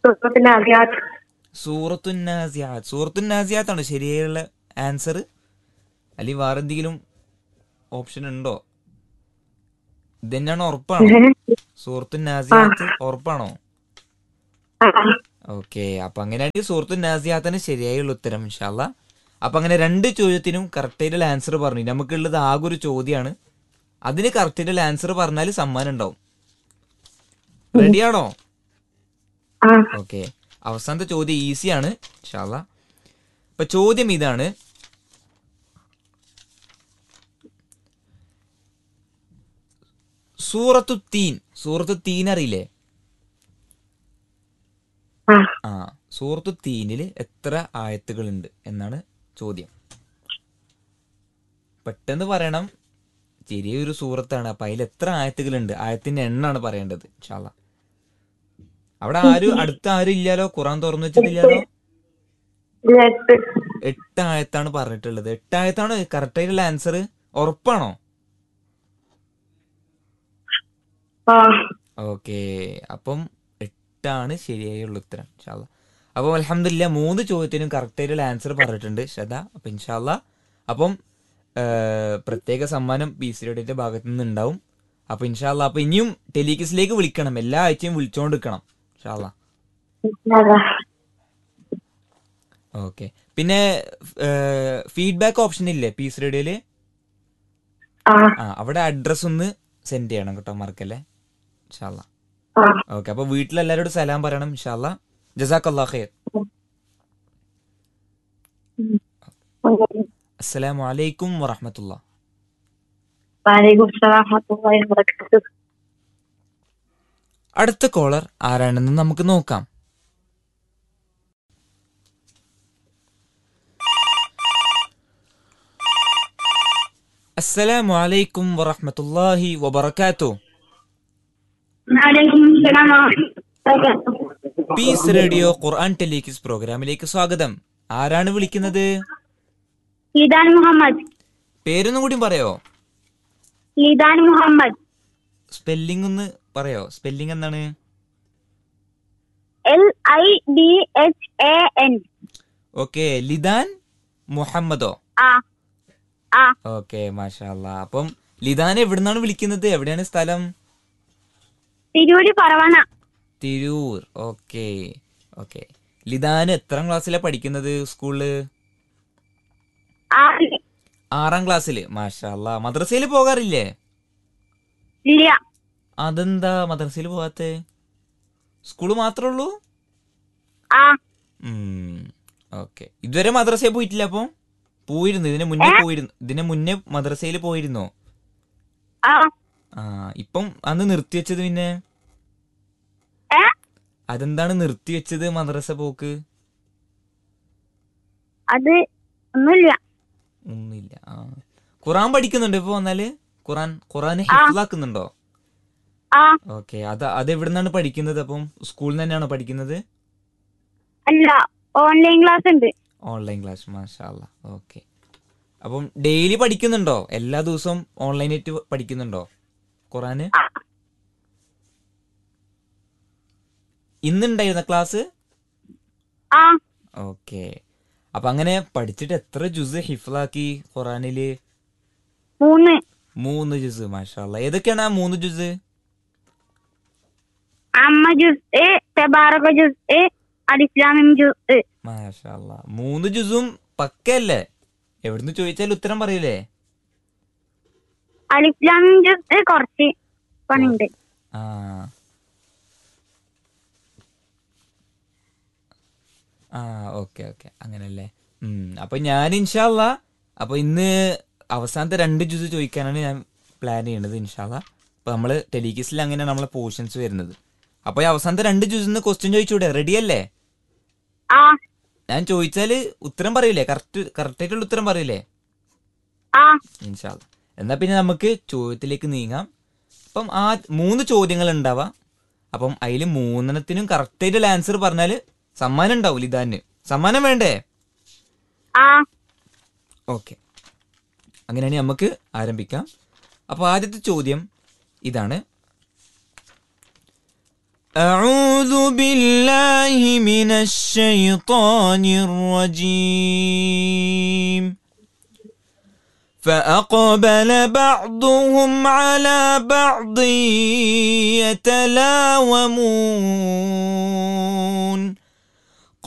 സൂറത്തിന്റെ ആദ്യാത്ത് സൂറത്തുന്നാസിയാത്ത് സൂറത്തുന്നാസിയാത്താണ് ശരിയായുള്ള ആൻസർ അല്ലെങ്കിൽ വേറെ എന്തെങ്കിലും ഓപ്ഷൻ ഉണ്ടോ ഇതന്നെയാണ് ഉറപ്പാണോ സൂറത്തുന്നാസിയാത്ത് ഉറപ്പാണോ ആ ഓക്കെ അപ്പൊ അങ്ങനെയാണെങ്കിൽ സൂറത്തുന്നാസിയാത്താണ് ശരിയായുള്ള ഉത്തരം ഇൻഷാല്ല അപ്പൊ അങ്ങനെ രണ്ട് ചോദ്യത്തിനും കറക്റ്റായിട്ടുള്ള ആൻസർ പറഞ്ഞു നമുക്കുള്ളത് ആകെ ഒരു ചോദ്യമാണ് അതിന് കറക്റ്റായിട്ടുള്ള ആൻസർ പറഞ്ഞാൽ സമ്മാനം ഉണ്ടാവും റെഡിയാണോ ആ ഓക്കെ അവസാനത്തെ ചോദ്യം ഈസിയാണ് ഇൻഷാല്ല അപ്പൊ ചോദ്യം ഇതാണ് സൂറത്തു തീൻ സൂറത്തു തീൻ അറിയില്ലേ ആ ആ സൂറത്തു തീനിൽ എത്ര ആയത്തുകളുണ്ട് എന്നാണ് ചോദ്യം പെട്ടെന്ന് പറയണം ചെറിയൊരു സൂറത്താണ് അപ്പൊ അതിൽ എത്ര ആയത്തുകളുണ്ട് ആയത്തിന്റെ എണ്ണാണ് പറയേണ്ടത് ഇൻഷാല്ല അവിടെ ആരും അടുത്ത ആരും ഇല്ലാലോ ഖുറാൻ തുറന്നു വെച്ചിട്ടില്ലാലോ ഇത് എട്ട് എട്ട് ആയത്താണ് പറഞ്ഞിട്ടുള്ളത് എട്ട് ആയത്താണ് കറക്റ്റ് ആയിട്ടുള്ള ആൻസർ ഉറപ്പാണോ ആ ഓക്കെ അപ്പം എട്ടാണ് ശരിയായുള്ള ഉത്തരം ഇൻഷാല്ല അപ്പം അലഹമില്ല മൂന്ന് ചോദ്യത്തിനും കറക്റ്റ് ആയിട്ടുള്ള ആൻസർ പറഞ്ഞിട്ടുണ്ട് ശ്രദ്ധ അപ്പം ഇൻഷാല്ല അപ്പം ആ, പ്രത്യേക സമ്മാനം പി സി ഡിയുടെ ഭാഗത്തു നിന്ന് ഉണ്ടാവും അപ്പം ഇൻഷാല്ല അപ്പം ഇനിയും ടെലികിസിലേക്ക് വിളിക്കണം എല്ലാ ആഴ്ചയും വിളിച്ചോണ്ടിരിക്കണം ഇൻഷാല്ല അതാ. ഓക്കെ പിന്നെ ഫീഡ്ബാക്ക് ഓപ്ഷൻ ഇല്ലേ പി സി റേഡിയോയില് ആ ആ അവിടെ അഡ്രസ് ഒന്ന് സെൻഡ് ചെയ്യണം കേട്ടോ മറക്കല്ലേ ഇൻഷാല്ല ആ ഓക്കെ അപ്പൊ വീട്ടിലെല്ലാരോടും സലാം പറയണം ഇൻഷാല്ല ജസാഖല്ലാ ഖൈർ അസ്സലാമു അലൈക്കും വറഹമത്തുള്ള വലൈക്കും സലാം വറഹ്മത്തുള്ളാഹി വബറകാതുഹു അടുത്ത കോളർ ആരാണെന്ന് നമുക്ക് നോക്കാം അസ്സലാമു അലൈക്കും വറഹമത്തുള്ളാഹി വബറകാതുഹു വലൈക്കും സലാം വറഹ്മത്തുള്ളാഹി പീസ് റേഡിയോ ഖുർആൻ ടെലിക്കിസ് പ്രോഗ്രാമിലേക്ക് സ്വാഗതം ആരാണ് വിളിക്കുന്നത് ലീദാൻ മുഹമ്മദ് പേരൊന്നും കൂടി പറയോ ലീദാൻ മുഹമ്മദ് സ്പെല്ലിംഗ് ഒന്ന് പറയോ സ്പെല്ലിംഗ് എന്താണ് L I D H A N okay Lidhan മുഹമ്മദോ ആ ആ ഓക്കെ മാഷാ അല്ലാ അപ്പം ലിദാൻ എവിടുന്നാണ് വിളിക്കുന്നത് എവിടെയാണ് സ്ഥലം തിരൂര് പറവണ തിരൂർ ഓക്കെ ഓക്കെ ലിദാൻ എത്രാം ക്ലാസ്സിലാണ് പഠിക്കുന്നത് സ്കൂളില് ആ ആറാം ക്ലാസ്സിൽ മാഷാ അല്ലാ മദ്രസയിൽ പോകാറില്ലേ ഇല്ല അതെന്താ മദ്രസയിൽ പോകാത്തെ സ്കൂള് മാത്രമേ ഉള്ളൂ ആ ഓക്കെ ഇതുവരെ മദ്രസയിൽ പോയിട്ടില്ല അപ്പൊ പോയിരുന്നു ഇതിന് മുന്നേ പോയിരുന്നു ഇതിന് മുന്നേ മദ്രസയിൽ പോയിരുന്നോ ആ ആ ഇപ്പം അന്ന് നിർത്തിവെച്ചത് പിന്നെ ഏ അതെന്താണ് നിർത്തിവെച്ചത് മദ്രസ പോക്ക് അത് ഒന്നുമില്ല ഒന്നുമില്ല ആ ഖുറാൻ പഠിക്കുന്നുണ്ടോ ഇപ്പൊ വന്നാല് ഖുറാൻ ഖുറാൻ ഹിഫ്ലാക്കുന്നുണ്ടോ ആ ഓക്കെ അത് അത് എവിടെ നിന്നാണ് പഠിക്കുന്നത് അപ്പം സ്കൂളിൽ നിന്ന് തന്നെയാണോ പഠിക്കുന്നത് അല്ല ഓൺലൈൻ ക്ലാസ് ഉണ്ട് ഓൺലൈൻ ക്ലാസ് മാഷാല്ല ഓക്കെ അപ്പം ഡെയിലി പഠിക്കുന്നുണ്ടോ എല്ലാ ദിവസവും ഓൺലൈനായിട്ട് പഠിക്കുന്നുണ്ടോ ഖുറാന് ആ. ഇന്നുണ്ടായിരുന്ന ക്ലാസ് ആ ഓക്കെ അപ്പൊ അങ്ങനെ പഠിച്ചിട്ട് എത്ര ജുസ് ഹിഫ്ലാക്കി ഖുറാനില് മൂന്ന് മൂന്ന് ജുസ് മാഷാല്ല ഏതൊക്കെയാണ് ആ മൂന്ന് ജുസ് അമ്മ ജുസ് തെബാറക ജുസ് അലിസ്ലാമിം ജുസ് മാഷാല്ല മൂന്ന് ജുസും പക്കല്ലേ എവിടുന്ന് ചോദിച്ചാൽ ഉത്തരം പറയില്ലേ അലിസ്ലാമിം ജുസ് കുറച്ച് പണിയുണ്ട് ആ ആ ഓക്കെ ഓക്കെ അങ്ങനല്ലേ ഉം അപ്പൊ ഞാൻ ഇൻഷാല്ല അപ്പൊ ഇന്ന് അവസാനത്തെ രണ്ട് ജ്യൂസ് ചോദിക്കാനാണ് ഞാൻ പ്ലാൻ ചെയ്യണത് ഇൻഷാല്ല അപ്പൊ നമ്മള് ടെലികിസിൽ അങ്ങനെയാണ് നമ്മളെ പോർഷൻസ് വരുന്നത് അപ്പൊ ഈ അവസാനത്തെ രണ്ട് ജ്യൂസിന്ന് ക്വസ്റ്റ്യൻ ചോദിച്ചൂടെ റെഡി അല്ലേ ആ ഞാൻ ചോദിച്ചാല് ഉത്തരം പറയില്ലേ കറക്റ്റ് കറക്റ്റ് ആയിട്ടുള്ള ഉത്തരം പറയില്ലേ ആ ഇൻഷാല്ല എന്നാ പിന്നെ നമുക്ക് ചോദ്യത്തിലേക്ക് നീങ്ങാം അപ്പം ആ മൂന്ന് ചോദ്യങ്ങൾ ഉണ്ടാവാം അപ്പം അതിൽ മൂന്നെണ്ണത്തിനും കറക്റ്റ് ആയിട്ടുള്ള ആൻസർ പറഞ്ഞാൽ സമ്മാനം ഉണ്ടാവും ലിതാന് സമ്മാനം വേണ്ടേ ആ ഓക്കെ അങ്ങനെയാണെങ്കിൽ നമുക്ക് ആരംഭിക്കാം അപ്പോൾ ആദ്യത്തെ ചോദ്യം ഇതാണ് أعوذ أعوذ بالله من الشيطان الرجيم فأقبل بعضهم على بعض يتلاومون